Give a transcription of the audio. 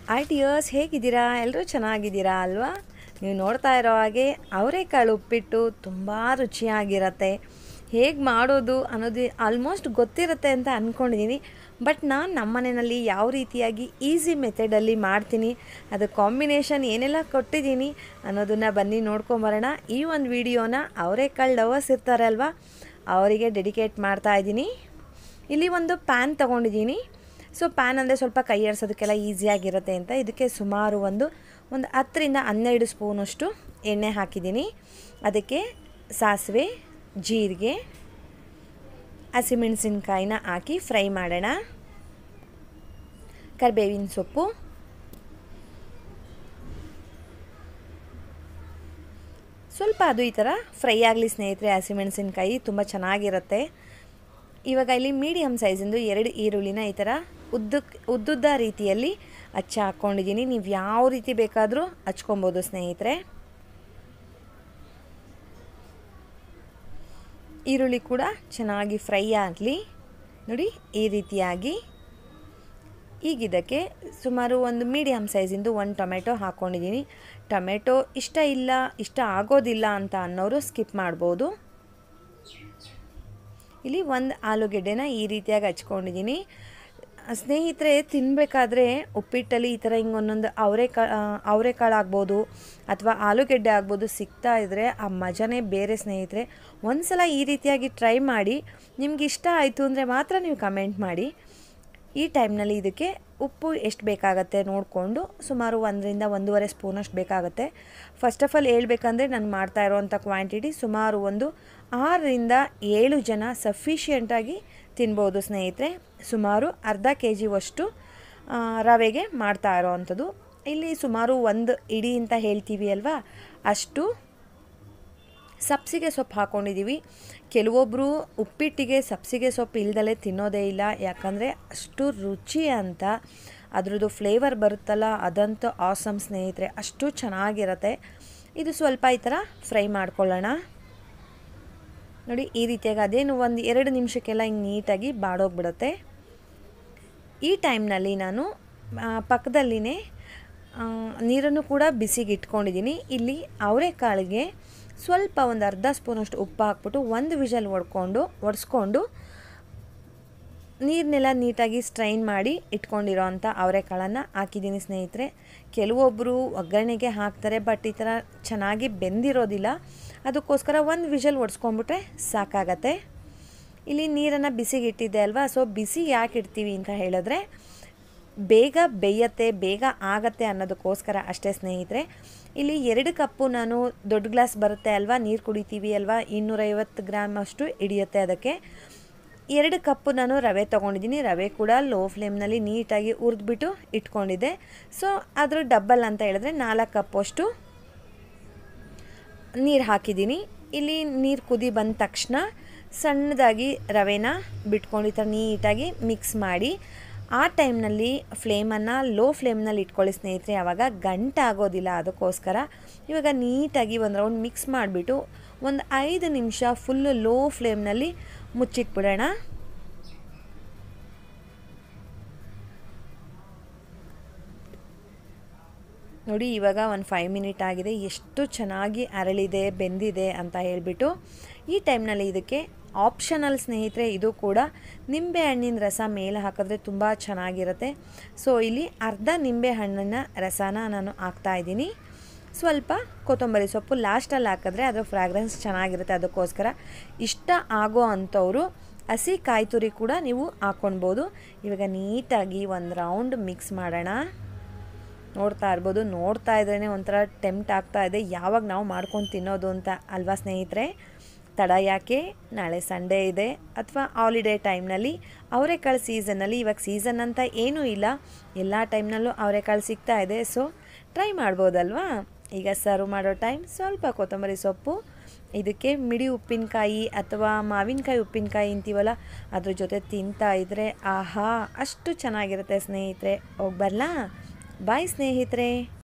ಆಯ್ tears ಹೇಗಿದ್ದೀರಾ ಎಲ್ಲರೂ ಚೆನ್ನಾಗಿದ್ದೀರಾ ಅಲ್ವಾ ನೀವು ನೋಡ್ತಾ ಇರೋ ಹಾಗೆ ಅವರೆಕಾಳು ಉಪ್ಪಿಟ್ಟು ತುಂಬ ರುಚಿಯಾಗಿರತ್ತೆ ಹೇಗೆ ಮಾಡೋದು ಅನ್ನೋದು ಆಲ್ಮೋಸ್ಟ್ ಗೊತ್ತಿರುತ್ತೆ ಅಂತ ಅಂದ್ಕೊಂಡಿದ್ದೀನಿ ಬಟ್ ನಾನು ನಮ್ಮ ಮನೆಯಲ್ಲಿ ಯಾವ ರೀತಿಯಾಗಿ ಈಸಿ ಮೆಥಡಲ್ಲಿ ಮಾಡ್ತೀನಿ ಅದು ಕಾಂಬಿನೇಷನ್ ಏನೆಲ್ಲ ಕೊಟ್ಟಿದ್ದೀನಿ ಅನ್ನೋದನ್ನು ಬನ್ನಿ ನೋಡ್ಕೊಂಬರೋಣ ಈ ಒಂದು ವಿಡಿಯೋನ ಅವರೆಕಾಳು ಲವರ್ಸ್ ಇರ್ತಾರೆ ಅಲ್ವಾ ಅವರಿಗೆ ಡೆಡಿಕೇಟ್ ಮಾಡ್ತಾ ಇದ್ದೀನಿ ಇಲ್ಲಿ ಒಂದು ಪ್ಯಾನ್ ತೊಗೊಂಡಿದ್ದೀನಿ ಸೊ ಪ್ಯಾನ್ ಅಂದರೆ ಸ್ವಲ್ಪ ಕೈ ಆಡಿಸೋದಕ್ಕೆಲ್ಲ ಈಸಿಯಾಗಿರುತ್ತೆ ಅಂತ ಇದಕ್ಕೆ ಸುಮಾರು ಒಂದು ಒಂದು ಹತ್ತರಿಂದ ಹನ್ನೆರಡು ಸ್ಪೂನಷ್ಟು ಎಣ್ಣೆ ಹಾಕಿದ್ದೀನಿ ಅದಕ್ಕೆ ಸಾಸಿವೆ ಜೀರಿಗೆ ಹಸಿಮೆಣಸಿನ್ಕಾಯಿನ ಹಾಕಿ ಫ್ರೈ ಮಾಡೋಣ ಕರಿಬೇವಿನ ಸೊಪ್ಪು ಸ್ವಲ್ಪ ಅದು ಈ ಥರ ಫ್ರೈ ಆಗಲಿ ಸ್ನೇಹಿತರೆ ಹಸಿಮೆಣಸಿನ್ಕಾಯಿ ತುಂಬ ಚೆನ್ನಾಗಿರುತ್ತೆ ಇವಾಗ ಇಲ್ಲಿ ಮೀಡಿಯಮ್ ಸೈಜಿಂದು ಎರಡು ಈರುಳ್ಳಿನ ಈ ಥರ ಉದ್ದಕ್ಕೆ ಉದ್ದುದ್ದ ರೀತಿಯಲ್ಲಿ ಹಚ್ಚಿ ಹಾಕ್ಕೊಂಡಿದ್ದೀನಿ ನೀವು ಯಾವ ರೀತಿ ಬೇಕಾದರೂ ಹಚ್ಕೊಬೋದು ಸ್ನೇಹಿತರೆ ಈರುಳ್ಳಿ ಕೂಡ ಚೆನ್ನಾಗಿ ಫ್ರೈ ಆಗಲಿ ನೋಡಿ ಈ ರೀತಿಯಾಗಿ ಈಗ ಇದಕ್ಕೆ ಸುಮಾರು ಒಂದು ಮೀಡಿಯಮ್ ಸೈಜಿಂದು ಒಂದು ಟೊಮೆಟೊ ಹಾಕ್ಕೊಂಡಿದ್ದೀನಿ ಟೊಮೆಟೊ ಇಷ್ಟ ಇಲ್ಲ ಇಷ್ಟ ಆಗೋದಿಲ್ಲ ಅಂತ ಅನ್ನೋರು ಸ್ಕಿಪ್ ಮಾಡ್ಬೋದು ಇಲ್ಲಿ ಒಂದು ಆಲೂಗೆಡ್ಡೆನ ಈ ರೀತಿಯಾಗಿ ಹಚ್ಕೊಂಡಿದ್ದೀನಿ ಸ್ನೇಹಿತರೆ ತಿನ್ನಬೇಕಾದ್ರೆ ಉಪ್ಪಿಟ್ಟಲ್ಲಿ ಈ ಥರ ಹಿಂಗೆ ಒಂದೊಂದು ಅವರೆಕಾಳು ಅವರೆಕಾಳು ಆಗ್ಬೋದು ಅಥವಾ ಆಲೂಗೆಡ್ಡೆ ಆಗ್ಬೋದು ಸಿಗ್ತಾ ಇದ್ದರೆ ಆ ಮಜಾನೇ ಬೇರೆ ಸ್ನೇಹಿತರೆ ಒಂದು ಸಲ ಈ ರೀತಿಯಾಗಿ ಟ್ರೈ ಮಾಡಿ ನಿಮ್ಗೆ ಇಷ್ಟ ಆಯಿತು ಅಂದರೆ ಮಾತ್ರ ನೀವು ಕಮೆಂಟ್ ಮಾಡಿ ಈ ಟೈಮ್ನಲ್ಲಿ ಇದಕ್ಕೆ ಉಪ್ಪು ಎಷ್ಟು ಬೇಕಾಗತ್ತೆ ನೋಡಿಕೊಂಡು ಸುಮಾರು ಒಂದರಿಂದ ಒಂದೂವರೆ ಸ್ಪೂನಷ್ಟು ಬೇಕಾಗುತ್ತೆ ಫಸ್ಟ್ ಆಫ್ ಆಲ್ ಹೇಳ್ಬೇಕಂದ್ರೆ ನಾನು ಮಾಡ್ತಾ ಇರೋವಂಥ ಕ್ವಾಂಟಿಟಿ ಸುಮಾರು ಒಂದು ಆರರಿಂದ ಏಳು ಜನ ಸಫಿಷಿಯೆಂಟಾಗಿ ತಿನ್ಬೋದು ಸ್ನೇಹಿತರೆ ಸುಮಾರು ಅರ್ಧ ಕೆ ಜಿವಷ್ಟು ರವೆಗೆ ಮಾಡ್ತಾ ಇರೋವಂಥದ್ದು ಇಲ್ಲಿ ಸುಮಾರು ಒಂದು ಇಡೀ ಅಂತ ಹೇಳ್ತೀವಿ ಅಲ್ವಾ ಅಷ್ಟು ಸಬ್ಸಿಗೆ ಸೊಪ್ಪು ಹಾಕ್ಕೊಂಡಿದ್ದೀವಿ ಕೆಲವೊಬ್ಬರು ಉಪ್ಪಿಟ್ಟಿಗೆ ಸಬ್ಸಿಗೆ ಸೊಪ್ಪು ಇಲ್ದಲೇ ತಿನ್ನೋದೇ ಇಲ್ಲ ಯಾಕಂದರೆ ಅಷ್ಟು ರುಚಿ ಅಂತ ಅದ್ರದ್ದು ಫ್ಲೇವರ್ ಬರುತ್ತಲ್ಲ ಅದಂತೂ ಆಸಮ್ ಸ್ನೇಹಿತರೆ ಅಷ್ಟು ಚೆನ್ನಾಗಿರುತ್ತೆ ಇದು ಸ್ವಲ್ಪ ಈ ಥರ ಫ್ರೈ ಮಾಡ್ಕೊಳ್ಳೋಣ ನೋಡಿ ಈ ರೀತಿಯಾಗಿ ಅದೇನು ಒಂದು ಎರಡು ನಿಮಿಷಕ್ಕೆಲ್ಲ ಹಿಂಗೆ ನೀಟಾಗಿ ಬಾಡೋಗ್ಬಿಡುತ್ತೆ ಈ ಟೈಮ್ನಲ್ಲಿ ನಾನು ಪಕ್ಕದಲ್ಲಿನೇ ನೀರನ್ನು ಕೂಡ ಬಿಸಿಗೆ ಇಟ್ಕೊಂಡಿದ್ದೀನಿ ಇಲ್ಲಿ ಅವರೆಕಾಳಿಗೆ ಸ್ವಲ್ಪ ಒಂದು ಅರ್ಧ ಸ್ಪೂನಷ್ಟು ಉಪ್ಪು ಹಾಕ್ಬಿಟ್ಟು ಒಂದು ವಿಷಲ್ ಹೊಡ್ಕೊಂಡು ಒಡಿಸ್ಕೊಂಡು ನೀರನ್ನೆಲ್ಲ ನೀಟಾಗಿ ಸ್ಟ್ರೈನ್ ಮಾಡಿ ಇಟ್ಕೊಂಡಿರೋ ಅಂಥ ಅವರೆಕಾಳನ್ನು ಹಾಕಿದ್ದೀನಿ ಸ್ನೇಹಿತರೆ ಕೆಲವೊಬ್ಬರು ಒಗ್ಗರಣೆಗೆ ಹಾಕ್ತಾರೆ ಬಟ್ ಈ ಥರ ಚೆನ್ನಾಗಿ ಬೆಂದಿರೋದಿಲ್ಲ ಅದಕ್ಕೋಸ್ಕರ ಒಂದು ವಿಷಲ್ ಒಡ್ಸ್ಕೊಂಡ್ಬಿಟ್ರೆ ಸಾಕಾಗತ್ತೆ ಇಲ್ಲಿ ನೀರನ್ನು ಬಿಸಿಗೆ ಇಟ್ಟಿದ್ದೆ ಅಲ್ವಾ ಸೊ ಬಿಸಿ ಯಾಕೆ ಇಡ್ತೀವಿ ಅಂತ ಹೇಳಿದ್ರೆ ಬೇಗ ಬೇಯತ್ತೆ ಬೇಗ ಆಗತ್ತೆ ಅನ್ನೋದಕ್ಕೋಸ್ಕರ ಅಷ್ಟೇ ಸ್ನೇಹಿತರೆ ಇಲ್ಲಿ ಎರಡು ಕಪ್ಪು ನಾನು ದೊಡ್ಡ ಗ್ಲಾಸ್ ಬರುತ್ತೆ ಅಲ್ವಾ ನೀರು ಕುಡಿತೀವಿ ಅಲ್ವಾ ಇನ್ನೂರೈವತ್ತು ಗ್ರಾಮ್ ಅಷ್ಟು ಹಿಡಿಯುತ್ತೆ ಅದಕ್ಕೆ ಎರಡು ಕಪ್ಪು ನಾನು ರವೆ ತೊಗೊಂಡಿದ್ದೀನಿ ರವೆ ಕೂಡ ಲೋ ಫ್ಲೇಮ್ನಲ್ಲಿ ನೀಟಾಗಿ ಹುರಿದ್ಬಿಟ್ಟು ಇಟ್ಕೊಂಡಿದ್ದೆ ಸೊ ಅದ್ರ ಡಬ್ಬಲ್ ಅಂತ ಹೇಳಿದ್ರೆ ನಾಲ್ಕು ಕಪ್ಪಷ್ಟು ನೀರು ಹಾಕಿದ್ದೀನಿ ಇಲ್ಲಿ ನೀರು ಕುದಿ ಬಂದ ತಕ್ಷಣ ಸಣ್ಣದಾಗಿ ರವೆನ ಬಿಟ್ಕೊಂಡು ಈ ಥರ ನೀಟಾಗಿ ಮಿಕ್ಸ್ ಮಾಡಿ ಆ ಟೈಮ್ನಲ್ಲಿ ಫ್ಲೇಮನ್ನು ಲೋ ಫ್ಲೇಮ್ನಲ್ಲಿ ಇಟ್ಕೊಳ್ಳಿ ಸ್ನೇಹಿತರೆ ಆವಾಗ ಗಂಟಾಗೋದಿಲ್ಲ ಅದಕ್ಕೋಸ್ಕರ ಇವಾಗ ನೀಟಾಗಿ ಒಂದು ರೌಂಡ್ ಮಿಕ್ಸ್ ಮಾಡಿಬಿಟ್ಟು ಒಂದು ಐದು ನಿಮಿಷ ಫುಲ್ಲು ಲೋ ಫ್ಲೇಮ್ನಲ್ಲಿ ಮುಚ್ಚಿಟ್ಬಿಡೋಣ ನೋಡಿ ಇವಾಗ ಒಂದು ಫೈವ್ ಮಿನಿಟ್ ಆಗಿದೆ ಎಷ್ಟು ಚೆನ್ನಾಗಿ ಅರಳಿದೆ ಬೆಂದಿದೆ ಅಂತ ಹೇಳಿಬಿಟ್ಟು ಈ ಟೈಮ್ನಲ್ಲಿ ಇದಕ್ಕೆ ಆಪ್ಷನಲ್ ಸ್ನೇಹಿತರೆ ಇದು ಕೂಡ ನಿಂಬೆ ಹಣ್ಣಿನ ರಸ ಮೇಲೆ ಹಾಕಿದ್ರೆ ತುಂಬ ಚೆನ್ನಾಗಿರುತ್ತೆ ಸೊ ಇಲ್ಲಿ ಅರ್ಧ ನಿಂಬೆ ಹಣ್ಣಿನ ರಸನ ನಾನು ಹಾಕ್ತಾಯಿದ್ದೀನಿ ಸ್ವಲ್ಪ ಕೊತ್ತಂಬರಿ ಸೊಪ್ಪು ಲಾಸ್ಟಲ್ಲಿ ಹಾಕಿದ್ರೆ ಅದರ ಫ್ರಾಗ್ರೆನ್ಸ್ ಚೆನ್ನಾಗಿರುತ್ತೆ ಅದಕ್ಕೋಸ್ಕರ ಇಷ್ಟ ಆಗೋ ಅಂಥವರು ಹಸಿ ಕಾಯಿ ತುರಿ ಕೂಡ ನೀವು ಹಾಕ್ಕೊಳ್ಬೋದು ಇವಾಗ ನೀಟಾಗಿ ಒಂದು ರೌಂಡ್ ಮಿಕ್ಸ್ ಮಾಡೋಣ ನೋಡ್ತಾ ಇರ್ಬೋದು ನೋಡ್ತಾ ಇದ್ರೇ ಒಂಥರ ಟೆಂಪ್ಟ್ ಆಗ್ತಾ ಇದೆ ಯಾವಾಗ ನಾವು ಮಾಡ್ಕೊಂಡು ತಿನ್ನೋದು ಅಂತ ಅಲ್ವಾ ಸ್ನೇಹಿತರೆ ತಡ ಯಾಕೆ ನಾಳೆ ಸಂಡೇ ಇದೆ ಅಥವಾ ಹಾಲಿಡೇ ಟೈಮ್ನಲ್ಲಿ ಅವರೆಕಾಳು ಸೀಸನ್ನಲ್ಲಿ ಇವಾಗ ಸೀಸನ್ ಅಂತ ಏನೂ ಇಲ್ಲ ಎಲ್ಲ ಟೈಮ್ನಲ್ಲೂ ಅವರೆಕಾಳು ಸಿಗ್ತಾ ಇದೆ ಸೊ ಟ್ರೈ ಮಾಡ್ಬೋದಲ್ವಾ ಈಗ ಸರ್ವ್ ಮಾಡೋ ಟೈಮ್ ಸ್ವಲ್ಪ ಕೊತ್ತಂಬರಿ ಸೊಪ್ಪು ಇದಕ್ಕೆ ಮಿಡಿ ಉಪ್ಪಿನಕಾಯಿ ಅಥವಾ ಮಾವಿನಕಾಯಿ ಉಪ್ಪಿನಕಾಯಿ ಅಂತೀವಲ್ಲ ಅದ್ರ ಜೊತೆ ತಿಂತಾ ಇದ್ದರೆ ಆಹಾ ಅಷ್ಟು ಚೆನ್ನಾಗಿರುತ್ತೆ ಸ್ನೇಹಿತರೆ ಹೋಗಿ ಬರಲಾ ಬಾಯ್ ಸ್ನೇಹಿತರೆ